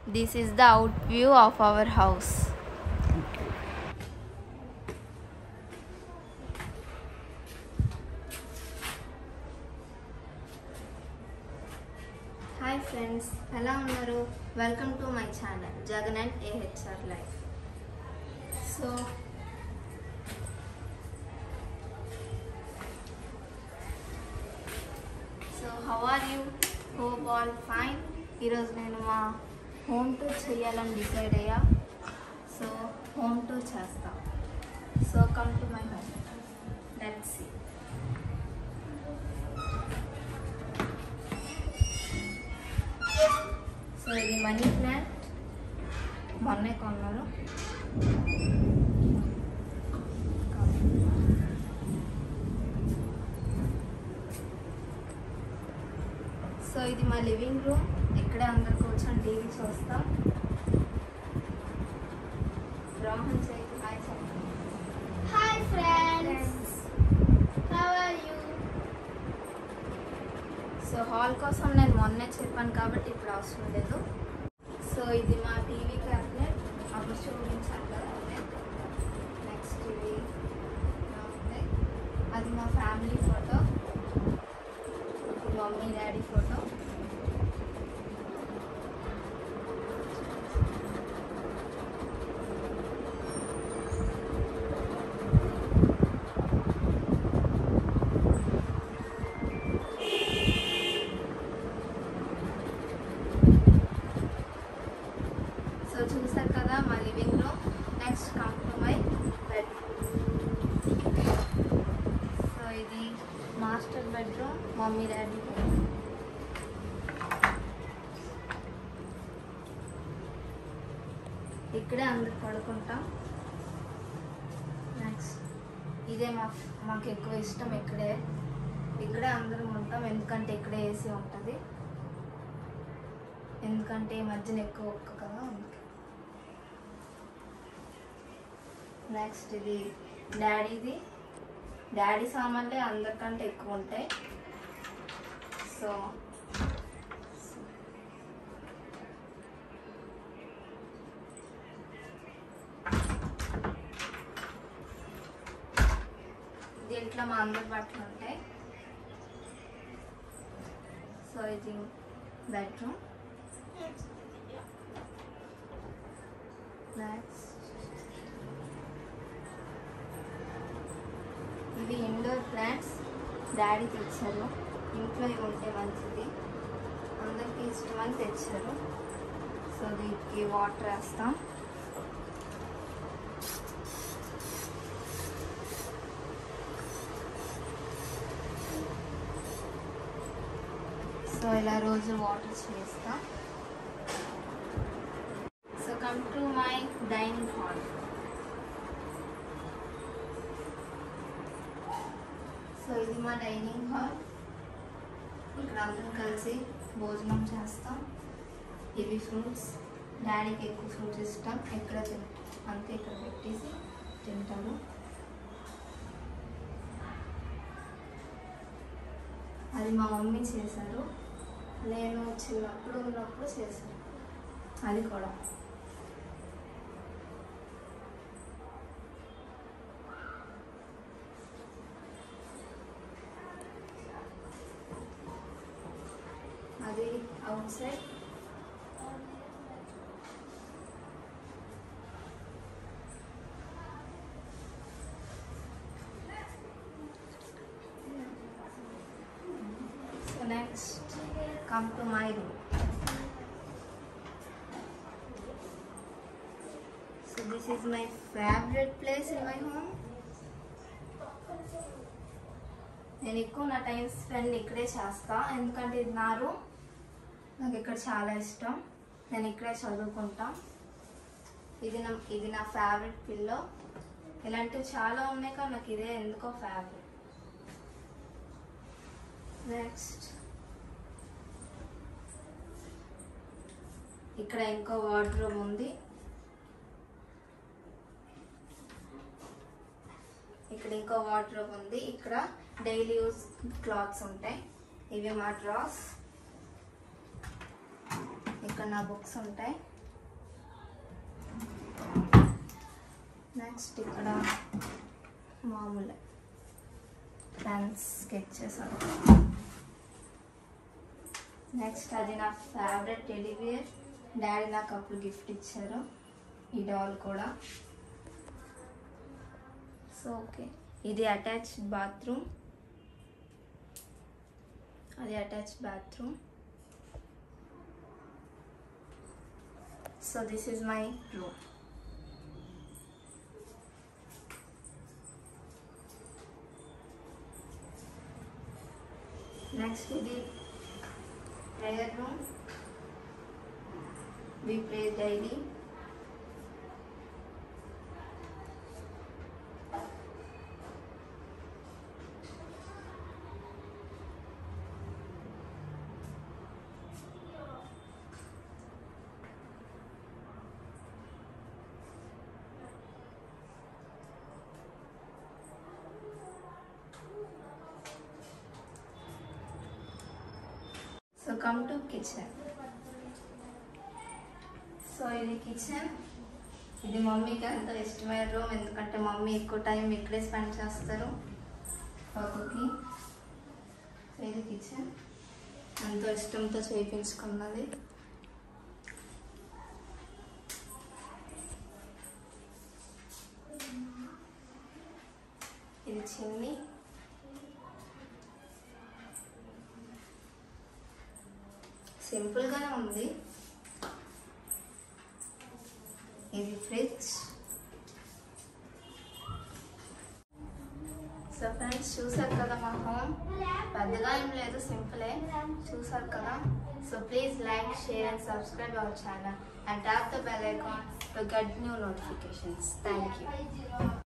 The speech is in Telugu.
This is the out view of our house. Hi friends ఎలా ఉన్నారు welcome to my channel Jagan and AHR life so so how are you hope all fine ఈరోజు నేను మా హోమ్ టూర్ చేయాలని డిసైడ్ అయ్యా సో హోమ్ టూర్ చేస్తా so come to my home let's see so ఇది మనీ ప్లాంట్ మొన్నే కొన్నాను సో ఇది మా లివింగ్ రూమ్ ఇక్కడే అందరు కూర్చొని టీవీ చూస్తాం రోహన్ చైతు హాయ్ చెప్పండి hi friends how are you so hall కోసం నేను మొన్నే చెప్పాను కాబట్టి ఇప్పుడు అవసరం లేదు సో ఇది మా టీవీ క్యాబినెట్ అప్పుడు చూపించాను కదా నెక్స్ట్ ఇది ఇలా ఉంది అది మా family photo mummy daddy photo so చూసారు కదా మా living room next come to my bed so ఇది మాస్టర్ బెడ్రూమ్ మమ్మీ డాడీ ఇక్కడే అందరు పడుకుంటాం నెక్స్ట్ ఇదే మా మాకు ఎక్కువ ఇష్టం ఇక్కడే ఇక్కడే అందరం ఉంటాం ఎందుకంటే ఇక్కడే ఏసీ ఉంటుంది ఎందుకంటే ఈ మధ్యన ఎక్కువ ఒక్క కదా అందుకే నెక్స్ట్ ఇది డాడీది డాడీ సామాన్లే అందరికంటే ఎక్కువ ఉంటాయి సో దీంట్లో మా అందరి బట్టలు ఉంటాయి సో ఇది బెడ్రూమ్ నెక్స్ట్ ఇవి ఇండోర్ ప్లాంట్స్ డాడీ తెచ్చారు ఇంట్లో ఇవి ఉంటే మంచిది అందరికీ ఇష్టమని తెచ్చారు సో వీటికి వాటర్ వేస్తాం సో ఇలా రోజు వాటర్ చేస్తాం so come to my dining hall so ఇది మా డైనింగ్ హాల్ ఇక్కడ అందరం కలిసి భోజనం చేస్తాం ఇవి ఫ్రూట్స్ డాడీకి ఎక్కువ ఫ్రూట్స్ ఇష్టం ఎక్కడ తింటాం అంతే ఇక్కడ పెట్టేసి తింటారు అది మా మమ్మీ చేశారు నేను చిన్నప్పుడు ఉన్నప్పుడు చేశాను అది కూడా అది outside so next come to my room so this is my favourite place in my home నేను ఎక్కువ నా టైం స్పెండ్ ఇక్కడే చేస్తా ఎందుకంటే ఇది నా రూమ్ నాకు ఇక్కడ చాలా ఇష్టం నేను ఇక్కడే చదువుకుంటా ఇది నా ఇది నా ఫేవరెట్ పిల్లో ఇలాంటివి చాలా ఉన్నాయి కానీ నాకు ఇదే ఎందుకో ఫేవరెట్ నెక్స్ట్ ఇక్కడ ఇంకో వార్డ్రోబ్ ఉంది ఇక్కడ ఇంకో వార్డ్రోబ్ ఉంది ఇక్కడ డైలీ యూజ్ క్లాత్స్ ఉంటాయి ఇవి మా డ్రాస్ ఇక్కడ నా బుక్స్ ఉంటాయి నెక్స్ట్ ఇక్కడ మామూలే ఫ్రెండ్స్ స్కెచెస్ నెక్స్ట్ అది నా ఫేవరెట్ టెలివియర్ డాడీ నాకు అప్పుడు గిఫ్ట్ ఇచ్చారు ఈ డాల్ కూడా సో ఓకే ఇది అటాచ్డ్ బాత్రూమ్ అది attached bathroom so this is my room next ఇది prayer room we pray daily so come to kitchen so ఇది కిచెన్ ఇది మమ్మీకి ఎంతో ఇష్టమైన రూమ్ ఎందుకంటే మమ్మీ ఎక్కువ టైం ఇక్కడే స్పెండ్ చేస్తారు కుకింగ్ సో ఇది కిచెన్ ఎంతో ఇష్టంతో చేయించుకున్నది ఇది చిమ్నీ సింపుల్గానే ఉంది ఇది ఫ్రిడ్జ్ సో ఫ్రెండ్స్ చూసారు కదా మా హోమ్ పెద్దగా ఏం లేదు సింపులే చూసారు కదా so please like share and subscribe our channel and tap the bell icon to get new notifications thank you